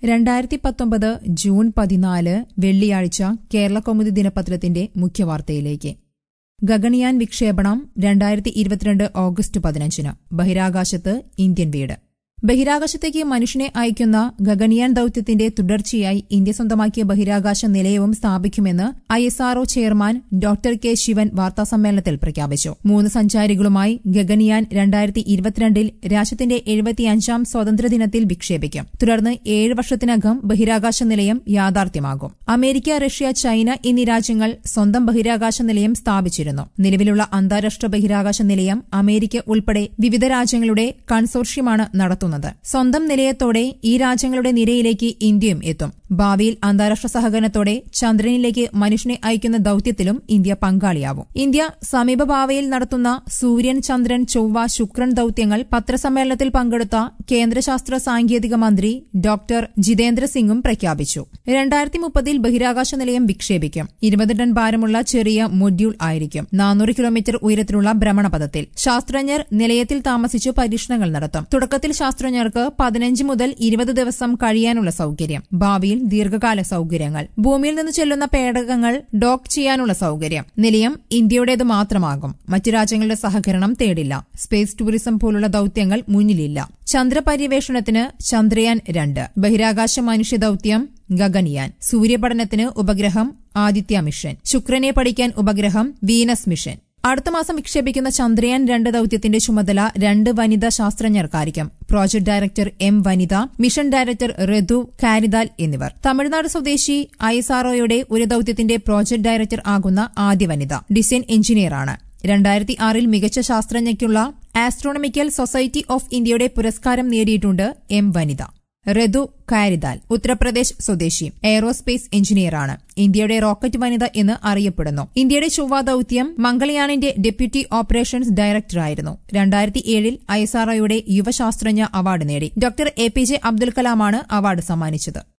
രണ്ടായിരത്തി പത്തൊമ്പത് ജൂൺ പതിനാല് വെള്ളിയാഴ്ച കേരള കൗമുദി ദിനപത്രത്തിന്റെ മുഖ്യവാർത്തയിലേക്ക് ഗഗൻയാൻ വിക്ഷേപണം രണ്ടായിരത്തി ഇരുപത്തിരണ്ട് ഓഗസ്റ്റ് പതിനഞ്ചിന് ബഹിരാകാശത്ത് ഇന്ത്യൻ വീട് ബഹിരാകാശത്തേക്ക് മനുഷ്യനെ അയക്കുന്ന ഗഗൻയാൻ ദൌത്യത്തിന്റെ തുടർച്ചയായി ഇന്ത്യ സ്വന്തമാക്കിയ ബഹിരാകാശ നിലയവും സ്ഥാപിക്കുമെന്ന് I S R O chairman doctor K Sivan വാർത്താസമ്മേളനത്തിൽ പ്രഖ്യാപിച്ചു മൂന്ന് സഞ്ചാരികളുമായി ഗഗൻയാൻ രണ്ടായിരത്തി ഇരുപത്തിരണ്ടിൽ രാജ്യത്തിന്റെ എഴുപത്തിയഞ്ചാം സ്വാതന്ത്ര്യദിനത്തിൽ വിക്ഷേപിക്കും തുടർന്ന് ഏഴ് വർഷത്തിനകം ബഹിരാകാശ നിലയം യാഥാർത്ഥ്യമാകും അമേരിക്ക റഷ്യ ചൈന എന്നീ രാജ്യങ്ങൾ സ്വന്തം ബഹിരാകാശ നിലയം സ്ഥാപിച്ചിരുന്നു നിലവിലുള്ള അന്താരാഷ്ട്ര ബഹിരാകാശ നിലയം അമേരിക്ക ഉൾപ്പെടെ വിവിധ രാജ്യങ്ങളുടെ കൺസോർഷ്യമാണ് നടത്തുന്നത് സ്വന്തം നിലയത്തോടെ ഈ രാജ്യങ്ങളുടെ നിരയിലേക്ക് ഇന്ത്യയും എത്തും ഭാവിയിൽ അന്താരാഷ്ട്ര സഹകരണത്തോടെ ചന്ദ്രനിലേക്ക് മനുഷ്യനെ അയക്കുന്ന ദൌത്യത്തിലും ഇന്ത്യ പങ്കാളിയാവും ഇന്ത്യ സമീപഭാവിയിൽ നടത്തുന്ന സൂര്യൻ ചന്ദ്രൻ ചൊവ്വ ശുക്രൻ ദൌത്യങ്ങൾ പത്രസമ്മേളനത്തിൽ പങ്കെടുത്ത കേന്ദ്ര ശാസ്ത്ര സാങ്കേതിക മന്ത്രി ഡോക്ടർ ജിതേന്ദ്ര സിംഗും പ്രഖ്യാപിച്ചു രണ്ടായിരത്തി മുപ്പതിൽ ബഹിരാകാശ നിലയം വിക്ഷേപിക്കും ഇരുപത് ടൺ ഭാരമുള്ള ചെറിയ മൊഡ്യൂൾ ആയിരിക്കും നാനൂറ് കിലോമീറ്റർ ഉയരത്തിലുള്ള ഭ്രമണപഥത്തിൽ ശാസ്ത്രജ്ഞർ നിലയത്തിൽ താമസിച്ച് പരീക്ഷണങ്ങൾ നടത്തും തുടക്കത്തിൽ ശാസ്ത്രജ്ഞർക്ക് പതിനഞ്ച് മുതൽ ഇരുപത് ദിവസം കഴിയാനുള്ള സൌകര്യം ഭാവിയിൽ ദീർഘകാല സൌകര്യങ്ങൾ ഭൂമിയിൽ നിന്ന് ചെല്ലുന്ന പേടകങ്ങൾ ഡോക്ക് ചെയ്യാനുള്ള സൌകര്യം നിലയം ഇന്ത്യയുടേത് മാത്രമാകും മറ്റു രാജ്യങ്ങളുടെ സഹകരണം തേടില്ല സ്പേസ് ടൂറിസം പോലുള്ള ദൌത്യങ്ങൾ മുന്നിലില്ല ചന്ദ്രപര്യവേഷണത്തിന് ചന്ദ്രയാൻ രണ്ട് ബഹിരാകാശ മനുഷ്യ ദൌത്യം ഗഗൻയാൻ സൂര്യപഠനത്തിന് ഉപഗ്രഹം ആദിത്യ മിഷൻ ശുക്രനെ പഠിക്കാൻ ഉപഗ്രഹം വീനസ് മിഷൻ അടുത്ത മാസം വിക്ഷേപിക്കുന്ന ചന്ദ്രയാൻ രണ്ട് ദൌത്യത്തിന്റെ ചുമതല രണ്ട് വനിതാ ശാസ്ത്രജ്ഞർക്കായിരിക്കും project director M Vanitha mission director Ritu Karidhal എന്നിവർ തമിഴ്നാട് സ്വദേശി ഐ എസ് ആർഒയുടെ ഒരു ദൌത്യത്തിന്റെ പ്രോജക്ട് ഡയറക്ടർ ആകുന്ന ആദ്യ വനിത ഡിസൈൻ എഞ്ചിനീയറാണ് രണ്ടായിരത്തി ആറിൽ മികച്ച ശാസ്ത്രജ്ഞയ്ക്കുള്ള ആസ്ട്രോണമിക്കൽ സൊസൈറ്റി ഓഫ് ഇന്ത്യയുടെ പുരസ്കാരം നേടിയിട്ടുണ്ട് എം വനിത ഋതു കാരിദാൽ ഉത്തർപ്രദേശ് സ്വദേശി എയറോസ്പേസ് എഞ്ചിനീയറാണ് ഇന്ത്യയുടെ റോക്കറ്റ് വനിത എന്ന് അറിയപ്പെടുന്നു ഇന്ത്യയുടെ ചൊവ്വ ദൌത്യം മംഗളയാനിന്റെ ഡെപ്യൂട്ടി ഓപ്പറേഷൻസ് ഡയറക്ടറായിരുന്നു രണ്ടായിരത്തി ഏഴിൽ ഐഎസ്ആർഒയുടെ യുവശാസ്ത്രജ്ഞ അവാർഡ് നേടി doctor A P J Abdul കലാമാണ് അവാർഡ് സമ്മാനിച്ചത്